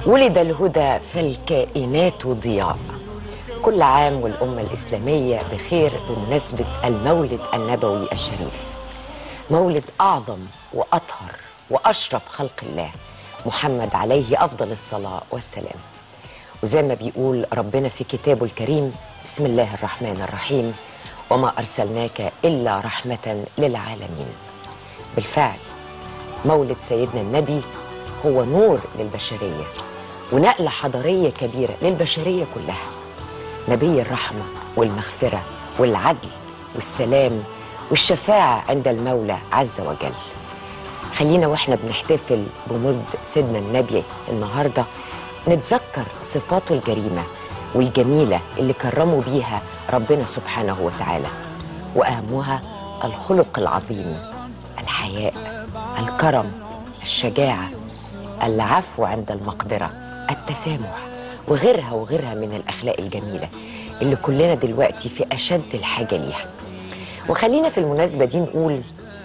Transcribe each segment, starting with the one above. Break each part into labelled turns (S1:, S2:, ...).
S1: ولد الهدى فالكائنات ضياء كل عام والأمة الإسلامية بخير بمناسبة المولد النبوي الشريف مولد أعظم وأطهر وأشرف خلق الله محمد عليه أفضل الصلاة والسلام وزي ما بيقول ربنا في كتابه الكريم بسم الله الرحمن الرحيم وما أرسلناك إلا رحمة للعالمين بالفعل مولد سيدنا النبي هو نور للبشرية ونقلة حضارية كبيرة للبشرية كلها نبي الرحمة والمغفرة والعدل والسلام والشفاعة عند المولى عز وجل خلينا واحنا بنحتفل بمولد سيدنا النبي النهارده نتذكر صفاته الجريمة والجميلة اللي كرموا بيها ربنا سبحانه وتعالى وأهمها الخلق العظيم الحياء الكرم الشجاعة العفو عند المقدرة التسامح وغيرها وغيرها من الأخلاق الجميلة اللي كلنا دلوقتي في أشد الحاجة ليها وخلينا في المناسبة دي نقول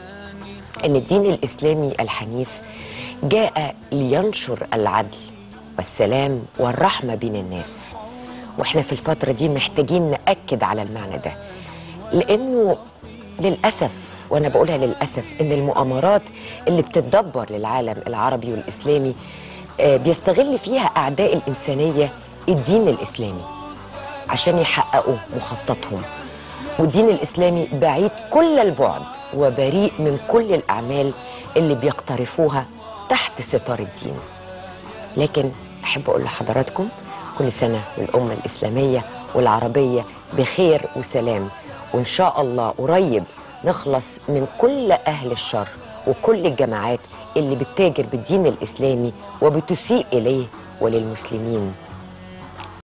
S1: ان الدين الاسلامي الحنيف جاء لينشر العدل والسلام والرحمه بين الناس واحنا في الفتره دي محتاجين ناكد على المعنى ده لانه للاسف وانا بقولها للاسف ان المؤامرات اللي بتتدبر للعالم العربي والاسلامي آه، بيستغل فيها اعداء الانسانيه الدين الاسلامي عشان يحققوا مخططهم والدين الإسلامي بعيد كل البعد وبريء من كل الأعمال اللي بيقترفوها تحت ستار الدين لكن أحب أقول لحضراتكم كل سنة والأمة الإسلامية والعربية بخير وسلام وإن شاء الله قريب نخلص من كل أهل الشر وكل الجماعات اللي بتتاجر بالدين الإسلامي وبتسيء إليه وللمسلمين